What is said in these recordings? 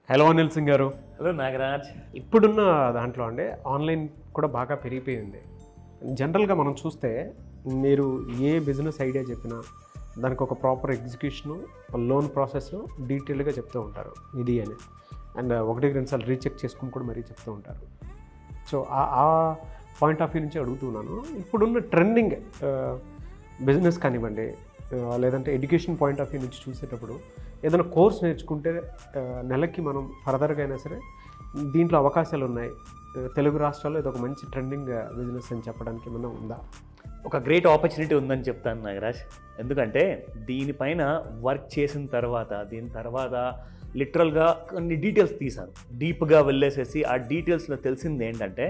Hello Anil Singh గారు hello Nagaraj ఇప్పుడున్న దాంట్లో అంటే ఆన్లైన్ కూడా బాగా పెరిగిపోయింది జనరల్గా మనం చూస్తే మీరు ఏ బిజినెస్ ఐడియా చెప్పినా దానికి ఒక ప్రాపర్ ఎగ్జిక్యూషను లోన్ ప్రాసెస్ డీటెయిల్గా చెప్తూ ఉంటారు ఇది అని అండ్ ఒకటికి రెండు సార్లు రీచెక్ చేసుకుని కూడా మరీ చెప్తూ ఉంటారు సో ఆ- ఆ పాయింట్ ఆఫ్ వ్యూ నుంచి అడుగుతున్నాను ఇప్పుడున్న ట్రెండింగ్ బిజినెస్ కానివ్వండి ఆ, లేదంటే ఎడ్యుకేషన్ పాయింట్ ఆఫ్ వ్యూ నుంచి చూసేటప్పుడు ఏదైనా కోర్స్ నేర్చుకుంటే ఆ, నెలకి మనం ఫర్దర్గా అయినా సరే దీంట్లో అవకాశాలు ఉన్నాయి ఆ, తెలుగు రాష్ట్రాల్లో ఇది ఒక మంచి ట్రెండింగ్ బిజినెస్ అని చెప్పడానికి ఏమైనా ఉందా ఒక గ్రేట్ ఆపర్చునిటీ ఉందని చెప్తాను నాగరాజ్ ఎందుకంటే దీనిపైన వర్క్ చేసిన తర్వాత దీని తర్వాత లిటరల్గా కొన్ని డీటెయిల్స్ తీశాను డీప్గా వెళ్ళేసేసి ఆ డీటెయిల్స్లో తెలిసింది ఏంటంటే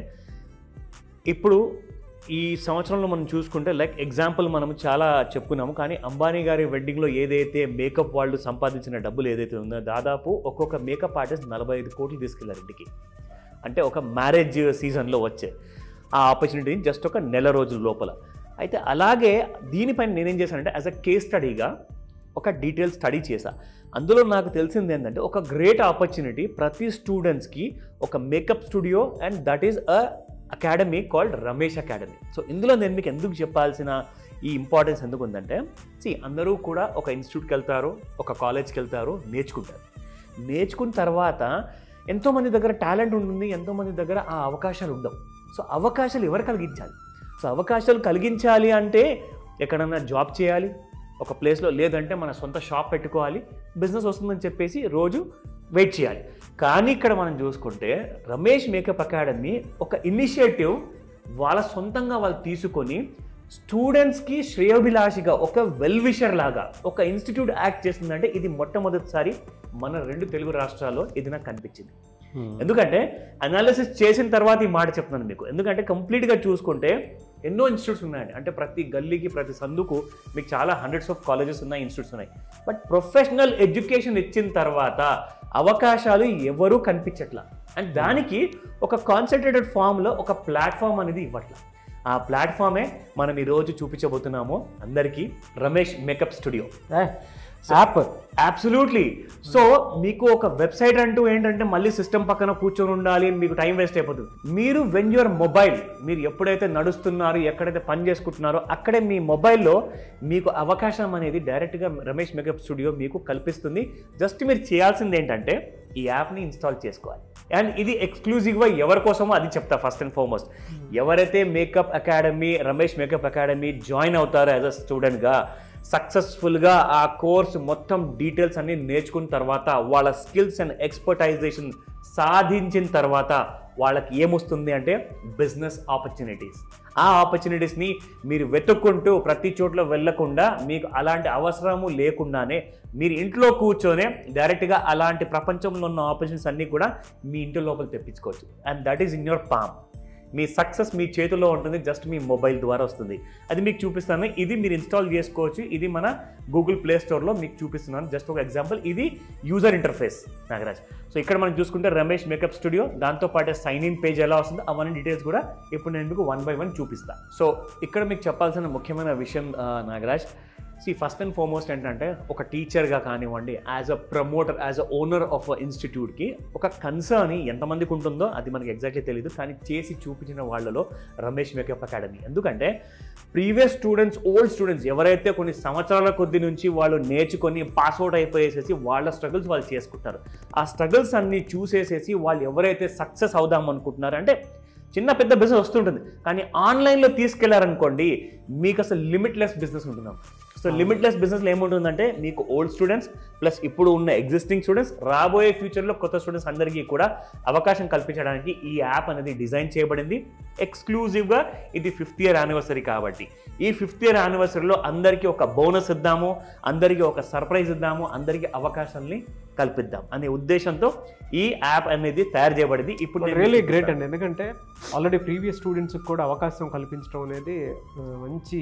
ఇప్పుడు ఈ సంవత్సరంలో మనం చూసుకుంటే లైక్ ఎగ్జాంపుల్ మనం చాలా చెప్పుకున్నాము కానీ అంబానీ గారి వెడ్డింగ్లో ఏదైతే మేకప్ వాళ్ళు సంపాదించిన డబ్బులు ఏదైతే ఉందో దాదాపు ఒక్కొక్క మేకప్ ఆర్టిస్ట్ నలభై ఐదు కోట్లు తీసుకెళ్లారు ఇంటికి అంటే ఒక మ్యారేజ్ సీజన్లో వచ్చే ఆ ఆపర్చునిటీని జస్ట్ ఒక నెల రోజుల లోపల అయితే అలాగే దీనిపైన నేనేం చేశానంటే యాజ్ అ కేస్ స్టడీగా ఒక డీటెయిల్ స్టడీ చేశా అందులో నాకు తెలిసింది ఏంటంటే ఒక గ్రేట్ ఆపర్చునిటీ ప్రతి స్టూడెంట్స్కి ఒక makeup studio and that is a academy called Ramesh academy so ఇందులో నేను మీకు ఎందుకు చెప్పాల్సిన ఈ ఇంపార్టెన్స్ ఎందుకు ఉందంటే సి అందరూ కూడా ఒక ఇన్స్టిట్యూట్కి వెళ్తారు ఒక కాలేజ్కి వెళ్తారు నేర్చుకుంటారు నేర్చుకున్న తర్వాత ఎంతోమంది దగ్గర టాలెంట్ ఉంటుంది ఎంతోమంది దగ్గర ఆ అవకాశాలు ఉండవు సో అవకాశాలు ఎవరు కలిగించాలి సో అవకాశాలు కలిగించాలి అంటే ఎక్కడన్నా జాబ్ చేయాలి ఒక ప్లేస్లో లేదంటే మన సొంత షాప్ పెట్టుకోవాలి బిజినెస్ వస్తుందని చెప్పేసి రోజు వెయిట్ చేయాలి కానీ ఇక్కడ మనం చూసుకుంటే రమేష్ మేకప్ అకాడమీ ఒక ఇనిషియేటివ్ వాళ్ళ సొంతంగా వాళ్ళు తీసుకొని స్టూడెంట్స్కి శ్రేయోభిలాషిగా ఒక వెల్ విషర్ లాగా ఒక ఇన్స్టిట్యూట్ యాక్ట్ చేస్తుందంటే ఇది మొట్టమొదటిసారి మన రెండు తెలుగు రాష్ట్రాల్లో ఇది నాకు కనిపించింది ఎందుకంటే అనాలిసిస్ చేసిన తర్వాత ఈ మాట చెప్తున్నాను మీకు ఎందుకంటే కంప్లీట్గా చూసుకుంటే ఎన్నో ఇన్స్టిట్యూట్స్ ఉన్నాయండి అంటే ప్రతి గల్లీకి ప్రతి సందుకు మీకు చాలా హండ్రెడ్స్ ఆఫ్ కాలేజెస్ ఉన్నాయి ఇన్స్టిట్యూట్స్ ఉన్నాయి బట్ ప్రొఫెషనల్ ఎడ్యుకేషన్ ఇచ్చిన తర్వాత అవకాశాలు ఎవరూ కనిపించట్లా అండ్ దానికి ఒక కాన్సన్ట్రేటెడ్ ఫామ్లో ఒక ప్లాట్ఫామ్ అనేది ఇవ్వట్లా ఆ ప్లాట్ఫామే మనం ఈరోజు చూపించబోతున్నాము అందరికీ Ramesh makeup studio app absolutely so మీకు ఒక వెబ్సైట్ అంటూ ఏంటంటే మళ్ళీ సిస్టమ్ పక్కన కూర్చొని ఉండాలి మీకు టైం వేస్ట్ అయిపోతుంది మీరు వెన్ యువర్ మొబైల్ మీరు ఎప్పుడైతే నడుస్తున్నారు ఎక్కడైతే పని చేసుకుంటున్నారో అక్కడే మీ మొబైల్లో మీకు అవకాశం అనేది డైరెక్ట్గా రమేష్ మేకప్ స్టూడియో మీకు కల్పిస్తుంది జస్ట్ మీరు చేయాల్సింది ఏంటంటే ఈ యాప్ని ఇన్స్టాల్ చేసుకోవాలి అండ్ ఇది ఎక్స్క్లూజివ్గా ఎవరి కోసమో అది చెప్తా ఫస్ట్ అండ్ ఫార్మోస్ట్ ఎవరైతే makeup academy Ramesh makeup academy join అవుతారో యాజ్ అ స్టూడెంట్గా సక్సెస్ఫుల్గా ఆ కోర్స్ మొత్తం డీటెయిల్స్ అన్ని నేర్చుకున్న తర్వాత వాళ్ళ స్కిల్స్ అండ్ ఎక్స్పర్టైజేషన్ సాధించిన తర్వాత వాళ్ళకి ఏమొస్తుంది అంటే బిజినెస్ ఆపర్చునిటీస్ ఆ ఆపర్చునిటీస్ని మీరు వెతుక్కుంటూ ప్రతి చోట్ల వెళ్ళకుండా మీకు అలాంటి అవసరము లేకుండానే మీరు ఇంట్లో కూర్చొనే డైరెక్ట్గా అలాంటి ప్రపంచంలో ఉన్న ఆపర్చునిటీస్ అన్నీ కూడా మీ ఇంటి లోపల తెప్పించుకోవచ్చు and that is in your palm మీ సక్సెస్ మీ చేతిలో ఉంటుంది జస్ట్ మీ మొబైల్ ద్వారా వస్తుంది అది మీకు చూపిస్తాను ఇది మీరు ఇన్స్టాల్ చేసుకోవచ్చు ఇది మన గూగుల్ ప్లే స్టోర్లో మీకు చూపిస్తున్నాను జస్ట్ ఒక ఎగ్జాంపుల్ ఇది యూజర్ ఇంటర్ఫేస్ నాగరాజ్ సో ఇక్కడ మనం చూసుకుంటే రమేష్ మేకప్ స్టూడియో దాంతో పాటు సైన్ ఇన్ పేజ్ ఎలా వస్తుందో అవన్నీ డీటెయిల్స్ కూడా ఇప్పుడు నేను మీకు వన్ బై వన్ చూపిస్తాను సో ఇక్కడ మీకు చెప్పాల్సిన ముఖ్యమైన విషయం ఆ, Nagaraj see first and foremost ఏంటంటే ఒక టీచర్గా కానివ్వండి as a promoter as a owner of ఇన్స్టిట్యూట్కి ఒక కన్సర్న్ ఎంతమందికి ఉంటుందో అది మనకి ఎగ్జాక్ట్లీ తెలియదు కానీ చేసి చూపించిన వాళ్ళలో రమేష్ మేకప్ అకాడమీ ఎందుకంటే ప్రీవియస్ స్టూడెంట్స్ ఓల్డ్ స్టూడెంట్స్ ఎవరైతే కొన్ని సంవత్సరాల కొద్ది నుంచి వాళ్ళు నేర్చుకొని పాస్అవుట్ అయిపోయేసేసి వాళ్ళ స్ట్రగుల్స్ వాళ్ళు చేసుకుంటారు ఆ స్ట్రగుల్స్ అన్ని చూసేసేసి వాళ్ళు ఎవరైతే సక్సెస్ అవుదాం అనుకుంటున్నారో అంటే చిన్న పెద్ద బిజినెస్ వస్తుంటుంది కానీ ఆన్లైన్లో తీసుకెళ్లారనుకోండి మీకు అసలు లిమిట్లెస్ బిజినెస్ ఉంటున్నాం సో లిమిట్లెస్ బిజినెస్లో ఏముంటుందంటే మీకు ఓల్డ్ స్టూడెంట్స్ ప్లస్ ఇప్పుడు ఉన్న ఎగ్జిస్టింగ్ స్టూడెంట్స్ రాబోయే ఫ్యూచర్లో కొత్త స్టూడెంట్స్ అందరికీ కూడా అవకాశం కల్పించడానికి ఈ యాప్ అనేది డిజైన్ చేయబడింది ఎక్స్క్లూజివ్గా ఇది ఫిఫ్త్ ఇయర్ యానివర్సరీ కాబట్టి ఈ ఫిఫ్త్ ఇయర్ యానివర్సరీలో అందరికీ ఒక బోనస్ ఇద్దాము అందరికీ ఒక సర్ప్రైజ్ ఇద్దాము అందరికీ అవకాశాన్ని కల్పిద్దాం అనే ఉద్దేశంతో ఈ యాప్ అనేది తయారు చేయబడింది ఇప్పుడు నేను రియలీ మీకు గ్రేట్ అండి ఎందుకంటే ఆల్రెడీ ప్రీవియస్ స్టూడెంట్స్కి కూడా అవకాశం కల్పించడం అనేది ఆ, మంచి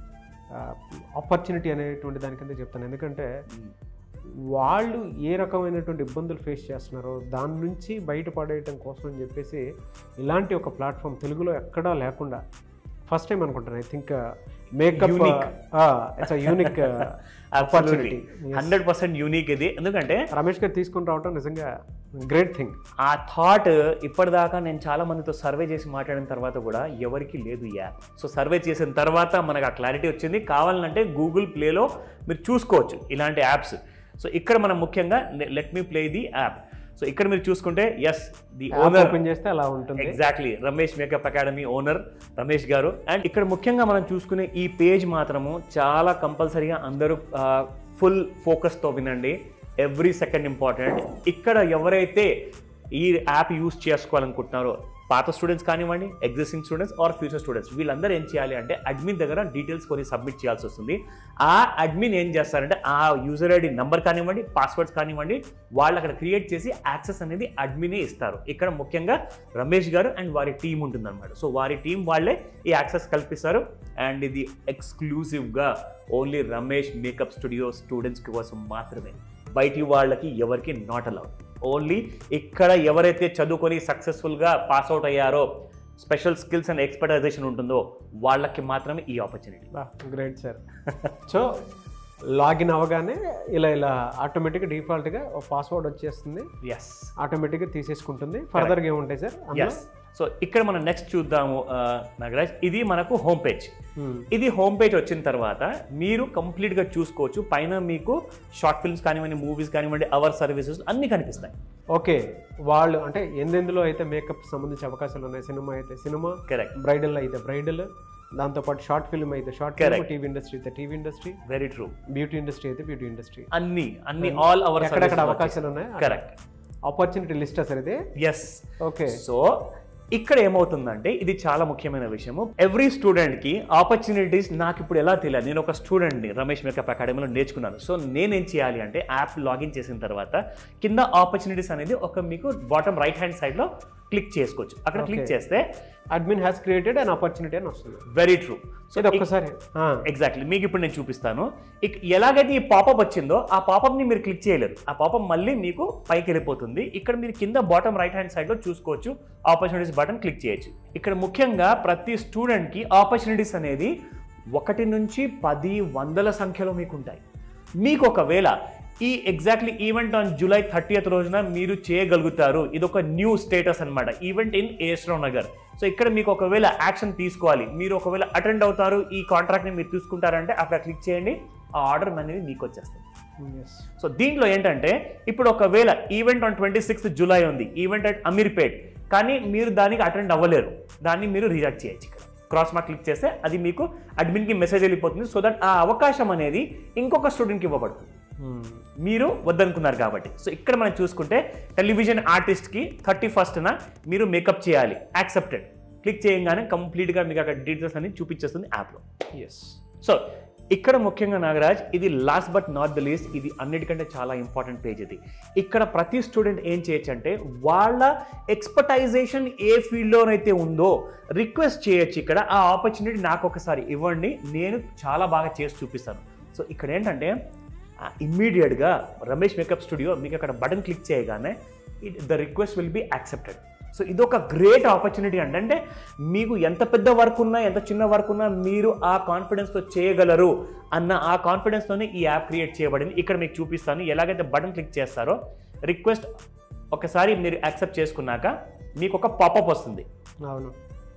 ఆపర్చునిటీ అనేటువంటి దాని కింద చెప్తాను ఎందుకంటే వాళ్ళు ఏ రకమైనటువంటి ఇబ్బందులు ఫేస్ చేస్తున్నారో దాని నుంచి బయటపడేయటం కోసం అని చెప్పేసి ఇలాంటి ఒక ప్లాట్ఫామ్ తెలుగులో ఎక్కడా లేకుండా ఫస్ట్ టైం అనుకుంటాను I think makeup Unique. It's unique absolutely hundred percent unique ఇది ఎందుకంటే రమేష్ గారు తీసుకొని రావటం నిజంగా గ్రేట్ థింగ్ ఆ థాట్ ఇప్పటిదాకా నేను చాలా మందితో సర్వే చేసి మాట్లాడిన తర్వాత కూడా ఎవరికి లేదు ఈ యాప్ సో సర్వే చేసిన తర్వాత మనకు ఆ క్లారిటీ వచ్చింది కావాలంటే గూగుల్ ప్లేలో మీరు చూసుకోవచ్చు ఇలాంటి యాప్స్ సో ఇక్కడ మనం ముఖ్యంగా let me play the app so ఇక్కడ మీరు చూసుకుంటే ఎస్ ది ఓనర్ ఓపెన్ చేస్తే అలా ఉంటుంది exactly Ramesh makeup academy owner Ramesh గారు అండ్ ఇక్కడ ముఖ్యంగా మనం చూసుకునే ఈ పేజ్ మాత్రము చాలా కంపల్సరీగా అందరూ ఫుల్ ఫోకస్తో వినండి ఎవ్రీ సెకండ్ ఇంపార్టెంట్ ఇక్కడ ఎవరైతే ఈ యాప్ యూస్ చేసుకోవాలనుకుంటున్నారో పాత స్టూడెంట్స్ కానివ్వండి existing students or future students వీళ్ళందరూ ఏం చేయాలి అంటే అడ్మిన్ దగ్గర డీటెయిల్స్ కొన్ని సబ్మిట్ చేయాల్సి వస్తుంది ఆ అడ్మిన్ ఏం చేస్తారంటే ఆ యూజర్ ఐడి నంబర్ కానివ్వండి పాస్వర్డ్స్ కానివ్వండి వాళ్ళు అక్కడ క్రియేట్ చేసి యాక్సెస్ అనేది అడ్మినే ఇస్తారు ఇక్కడ ముఖ్యంగా రమేష్ గారు అండ్ వారి టీం ఉంటుందన్నమాట సో వారి టీం వాళ్ళే ఈ యాక్సెస్ కల్పిస్తారు అండ్ ఇది ఎక్స్క్లూజివ్గా only Ramesh makeup studio students కోసం మాత్రమే బయటి వాళ్ళకి ఎవరికి నాట్ అలౌడ్ ఓన్లీ ఇక్కడ ఎవరైతే చదువుకొని సక్సెస్ఫుల్గా పాస్ అవుట్ అయ్యారో స్పెషల్ స్కిల్స్ అండ్ ఎక్స్పర్టైజేషన్ ఉంటుందో వాళ్ళకి మాత్రమే ఈ opportunity great sir so login అవ్వగానే ఇలా ఇలా ఆటోమేటిక్గా డిఫాల్ట్గా పాస్వర్డ్ వచ్చేస్తుంది ఎస్ ఆటోమేటిక్గా తీసేసుకుంటుంది ఫర్దర్గా ఏముంటాయి సార్ అందులో ఎస్ సో ఇక్కడ మనం నెక్స్ట్ చూద్దాము ఆ, నాగరాజ్ ఇది మనకు హోమ్ పేజ్ Hmm. ఇది హోమ్ పేజ్ వచ్చిన తర్వాత మీరు కంప్లీట్గా చూసుకోవచ్చు పైన మీకు షార్ట్ ఫిల్మ్స్ కానివ్వండి మూవీస్ కానివ్వండి అవర్ సర్వీసెస్ అన్నీ కనిపిస్తాయి ఓకే వాళ్ళు అంటే ఎందెందులో అయితే మేకప్ సంబంధించి అవకాశాలు ఉన్నాయి సినిమా అయితే సినిమా కరెక్ట్ బ్రైడల్ అయితే బ్రైడల్ దాంతోపాటు షార్ట్ ఫిల్మ్ అయితే short film Correct. TV industry అయితే TV industry very true beauty industry అయితే బ్యూటీ ఇండస్ట్రీ అన్ని అన్ని ఆల్ అవర్ ఎక్కడెక్కడ అవకాశాలు ఉన్నాయి కరెక్ట్ ఆపర్చునిటీ లిస్ట్ సార్ ఇది ఎస్ ఓకే సో ఇక్కడ ఏమవుతుందంటే ఇది చాలా ముఖ్యమైన విషయము ఎవ్రీ స్టూడెంట్కి ఆపర్చునిటీస్ నాకు ఇప్పుడు ఎలా తెలియదు నేను ఒక స్టూడెంట్ని రమేష్ మేకప్ అకాడమీలో నేర్చుకున్నాను సో నేనేం చేయాలి అంటే యాప్ లాగిన్ చేసిన తర్వాత కింద ఆపర్చునిటీస్ అనేది ఒక మీకు బాటమ్ రైట్ హ్యాండ్ సైడ్లో క్లిక్ చేసుకోవచ్చు అక్కడ క్లిక్ Okay. చేస్తే admin has created and opportunity అని వస్తుంది వెరీ ట్రూ సో ఇది ఒక్కసారి ఆ, ఎగ్జాక్ట్లీ మీకు ఇప్పుడు నేను చూపిస్తాను ఇక ఎలాగైతే ఈ పాపప్ వచ్చిందో ఆ పాపప్ ని మీరు క్లిక్ చేయలేరు ఆ పాపప్ మళ్ళీ మీకు పైకి వెళ్ళిపోతుంది ఇక్కడ మీరు కింద బాటమ్ రైట్ హ్యాండ్ సైడ్ లో చూసుకోవచ్చు ఆపర్చునిటీస్ బటన్ క్లిక్ చేయొచ్చు ఇక్కడ ముఖ్యంగా ప్రతి స్టూడెంట్ కి ఆపర్చునిటీస్ అనేది ఒకటి నుంచి పది వందల సంఖ్యలో మీకు ఉంటాయి మీకు ఒకవేళ ఈ exactly event on July thirtieth రోజున మీరు చేయగలుగుతారు ఇది ఒక న్యూ స్టేటస్ అన్నమాట event in Esro Nagar so ఇక్కడ మీకు ఒకవేళ యాక్షన్ తీసుకోవాలి మీరు ఒకవేళ అటెండ్ అవుతారు ఈ కాంట్రాక్ట్ని మీరు తీసుకుంటారంటే అక్కడ క్లిక్ చేయండి ఆ ఆర్డర్ అనేది మీకు వచ్చేస్తుంది yes. సో దీంట్లో ఏంటంటే ఇప్పుడు ఒకవేళ event on twenty sixth July ఉంది ఈవెంట్ అట్ అమీర్పేట్ కానీ మీరు దానికి అటెండ్ అవ్వలేరు దాన్ని మీరు రిజెక్ట్ చేయొచ్చు ఇక్కడ క్రాస్ మార్క్ క్లిక్ చేస్తే అది మీకు అడ్మిన్కి మెసేజ్ వెళ్ళిపోతుంది సో దట్ ఆ అవకాశం అనేది ఇంకొక స్టూడెంట్కి ఇవ్వబడుతుంది Hmm. మీరు వద్దనుకున్నారు కాబట్టి సో ఇక్కడ మనం చూసుకుంటే టెలివిజన్ ఆర్టిస్ట్కి థర్టీ ఫస్ట్న మీరు మేకప్ చేయాలి యాక్సెప్టెడ్ క్లిక్ చేయగానే కంప్లీట్గా మీకు అక్కడ డీటెయిల్స్ అన్ని చూపించేస్తుంది యాప్లో yes. సో ఇక్కడ ముఖ్యంగా నాగరాజ్ ఇది last but not the least ఇది అన్నిటికంటే చాలా ఇంపార్టెంట్ పేజ్ ఇది ఇక్కడ ప్రతి స్టూడెంట్ ఏం చేయొచ్చు అంటే వాళ్ళ ఎక్స్పర్టైజేషన్ ఏ ఫీల్డ్లోనైతే ఉందో రిక్వెస్ట్ చేయొచ్చు ఇక్కడ ఆ ఆపర్చునిటీ నాకు ఒకసారి ఇవ్వండి నేను చాలా బాగా చేసి చూపిస్తాను సో ఇక్కడ ఏంటంటే ఇమ్మీడియట్గా రమేష్ మేకప్ స్టూడియో మీకు అక్కడ బటన్ క్లిక్ చేయగానే it the request will be accepted so ఇది ఒక గ్రేట్ ఆపర్చునిటీ అండి అంటే మీకు ఎంత పెద్ద వర్క్ ఉన్నా ఎంత చిన్న వర్క్ ఉన్నా మీరు ఆ కాన్ఫిడెన్స్తో చేయగలరు అన్న ఆ కాన్ఫిడెన్స్తోనే ఈ యాప్ క్రియేట్ చేయబడింది ఇక్కడ మీకు చూపిస్తాను ఎలాగైతే బటన్ క్లిక్ చేస్తారో రిక్వెస్ట్ ఒకసారి మీరు యాక్సెప్ట్ చేసుకున్నాక మీకు ఒక పాపప్ వస్తుంది అవును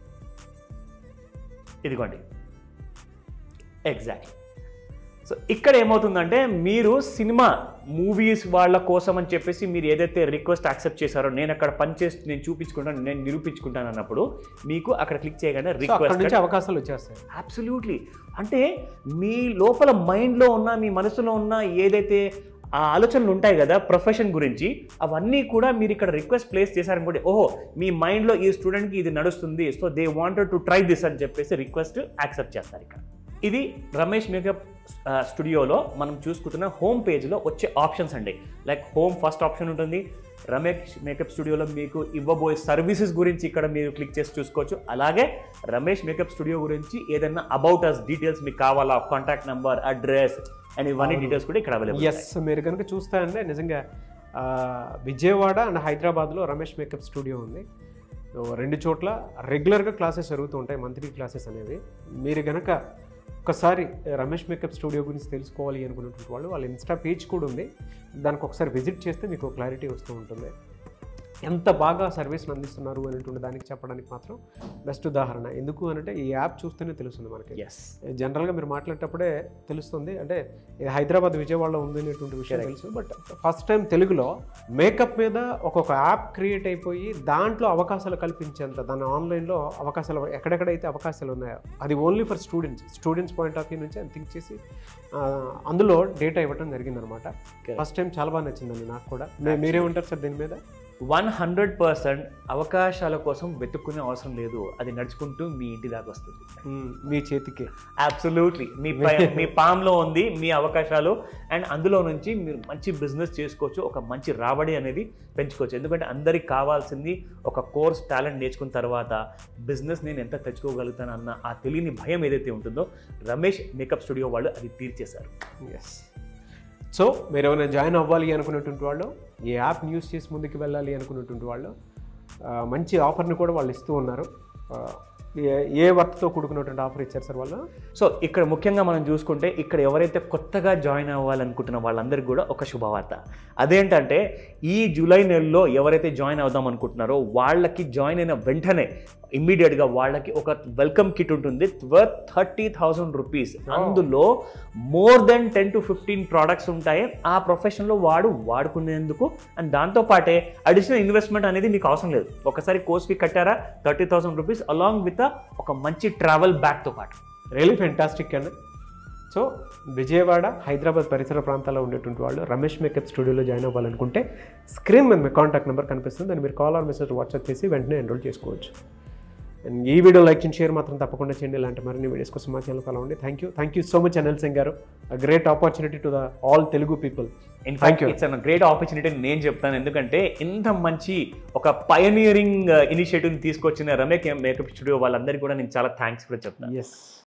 ఇదిగోండి ఎగ్జాక్ట్లీ సో ఇక్కడ ఏమవుతుందంటే మీరు సినిమా మూవీస్ వాళ్ళ కోసం అని చెప్పేసి మీరు ఏదైతే రిక్వెస్ట్ యాక్సెప్ట్ చేశారో నేను అక్కడ పనిచేసి నేను చూపించుకుంటాను నేను నిరూపించుకుంటాను అన్నప్పుడు మీకు అక్కడ క్లిక్ చేయగానే సో అక్కడ రిక్వెస్ట్ నుంచి అవకాశాలు వచ్చేస్తాయి అబ్సల్యూట్లీ అంటే మీ లోపల మైండ్లో ఉన్న మీ మనసులో ఉన్న ఏదైతే ఆ ఆలోచనలు ఉంటాయి కదా ప్రొఫెషన్ గురించి అవన్నీ కూడా మీరు ఇక్కడ రిక్వెస్ట్ ప్లేస్ చేశారనుకోండి ఓహో మీ మైండ్లో ఈ స్టూడెంట్కి ఇది నడుస్తుంది so they wanted to try this అని చెప్పేసి రిక్వెస్ట్ యాక్సెప్ట్ చేస్తారు ఇక్కడ ఇది రమేష్ మేకప్ స్టూడియోలో మనం చూసుకుంటున్న హోమ్ పేజ్లో వచ్చే ఆప్షన్స్ అండి లైక్ హోమ్ ఫస్ట్ ఆప్షన్ ఉంటుంది రమేష్ మేకప్ స్టూడియోలో మీకు ఇవ్వబోయే సర్వీసెస్ గురించి ఇక్కడ మీరు క్లిక్ చేసి చూసుకోవచ్చు అలాగే రమేష్ మేకప్ స్టూడియో గురించి ఏదైనా అబౌట్ అస్ డీటెయిల్స్ మీకు కావాలా కాంటాక్ట్ నెంబర్ అడ్రస్ అండ్ ఇవన్నీ డీటెయిల్స్ కూడా ఇక్కడ అవైలబుల్ ఎస్ మీరు కనుక చూస్తారంటే నిజంగా ఆ, విజయవాడ అండ్ హైదరాబాద్లో రమేష్ మేకప్ స్టూడియో ఉంది సో రెండు చోట్ల రెగ్యులర్గా క్లాసెస్ జరుగుతూ ఉంటాయి మంత్లీ క్లాసెస్ అనేవి మీరు కనుక ఒకసారి రమేష్ మేకప్ స్టూడియో గురించి తెలుసుకోవాలి అనుకున్నటువంటి వాళ్ళు వాళ్ళ ఇన్స్టా పేజ్ కూడా ఉంది దానికి ఒకసారి విజిట్ చేస్తే మీకు క్లారిటీ వస్తూ ఉంటుంది ఎంత బాగా సర్వీస్ని అందిస్తున్నారు అనేటువంటి దానికి చెప్పడానికి మాత్రం బెస్ట్ ఉదాహరణ ఎందుకు అనంటే ఈ యాప్ చూస్తేనే తెలుస్తుంది మనకి ఎస్ జనరల్గా మీరు మాట్లాడేటప్పుడే తెలుస్తుంది అంటే ఇది హైదరాబాద్ విజయవాడలో ఉంది అనేటువంటి విషయం తెలుసు బట్ ఫస్ట్ టైం తెలుగులో మేకప్ మీద ఒక్కొక్క యాప్ క్రియేట్ అయిపోయి దాంట్లో అవకాశాలు కల్పించేంత దాని ఆన్లైన్లో అవకాశాలు ఎక్కడెక్కడైతే అవకాశాలు ఉన్నాయో అది only for students students point of view నుంచి అది థింక్ చేసి ఆ, అందులో డేటా ఇవ్వడం జరిగిందనమాట ఫస్ట్ టైం చాలా బాగా నచ్చిందండి నాకు కూడా మీ- మీరేమంటారు సార్ దీని మీద వన్ హండ్రెడ్ పర్సెంట్ అవకాశాల కోసం వెతుక్కునే అవసరం లేదు అది నడుచుకుంటూ మీ ఇంటి దాకా వస్తుంది మ్మ్, మీ చేతికి అబ్సల్యూట్లీ మీ పై- మీ పామ్లో ఉంది మీ అవకాశాలు అండ్ అందులో నుంచి మీరు మంచి బిజినెస్ చేసుకోవచ్చు ఒక మంచి రాబడి అనేది పెంచుకోవచ్చు ఎందుకంటే అందరికి కావాల్సింది ఒక కోర్స్ టాలెంట్ నేర్చుకున్న తర్వాత బిజినెస్ నేను ఎంత తెచ్చుకోగలుగుతాను అన్న ఆ తెలియని భయం ఏదైతే ఉంటుందో రమేష్ మేకప్ స్టూడియో వాళ్ళు అది తీర్చేశారు ఎస్ సో మీరు ఏమైనా జాయిన్ అవ్వాలి అనుకున్నటువంటి వాళ్ళు ఈ యాప్ యూస్ చేసి ముందుకు వెళ్ళాలి అనుకున్నటువంటి వాళ్ళు ఆ, మంచి ఆఫర్ని కూడా వాళ్ళు ఇస్తూ ఉన్నారు ఆ, ఏ- ఏ వర్త్తో కూడుకున్నటువంటి ఆఫర్ ఇచ్చారు సార్ వాళ్ళు సో ఇక్కడ ముఖ్యంగా మనం చూసుకుంటే ఇక్కడ ఎవరైతే కొత్తగా జాయిన్ అవ్వాలనుకుంటున్న వాళ్ళందరికీ కూడా ఒక శుభవార్త అదేంటంటే ఈ జూలై నెలలో ఎవరైతే జాయిన్ అవుదాం అనుకుంటున్నారో వాళ్ళకి జాయిన్ అయిన వెంటనే ఇమ్మీడియట్గా వాళ్ళకి ఒక వెల్కమ్ కిట్ ఉంటుంది వర్త్ థర్టీ థౌసండ్ రూపీస్ అందులో more than ten to fifteen products ఉంటాయి ఆ ప్రొఫెషన్లో వాడు వాడుకునేందుకు అండ్ దాంతోపాటే అడిషనల్ ఇన్వెస్ట్మెంట్ అనేది మీకు అవసరం లేదు ఒకసారి కోర్స్ ఫీ కట్టారా thirty thousand rupees along with ఒక మంచి ట్రావెల్ బ్యాగ్తో పాటు రియలీ ఫెంటాస్టిక్ అండి సో విజయవాడ హైదరాబాద్ పరిసర ప్రాంతాల్లో ఉండేటువంటి వాళ్ళు రమేష్ మేకప్ స్టూడియోలో జాయిన్ అవ్వాలనుకుంటే స్క్రీన్ మీద మీ కాంటాక్ట్ నెంబర్ కనిపిస్తుంది దాన్ని మీరు కాల్ ఆర్ మెసేజ్ వాట్సాప్ చేసి వెంటనే ఎన్రోల్ చేసుకోవచ్చు అండ్ ఈ వీడియో లైక్ చేసి షేర్ మాత్రం తప్పకుండా చేయండి ఇలాంటి మరిన్ని వీడియోస్ కోసం మా ఛానల్ ఫాలో అవ్వండి thank you thank you so much Anil Singh గారు great opportunity to the all Telugu people in fact it's an great opportunity నేను చెప్తాను ఎందుకంటే ఇంత మంచి ఒక పయనియరింగ్ ఇనిషియేటివ్ తీసుకొచ్చిన రమేష్ మేకప్ స్టూడియో వాళ్ళందరికీ కూడా నేను చాలా థ్యాంక్స్ కూడా చెప్తాను ఎస్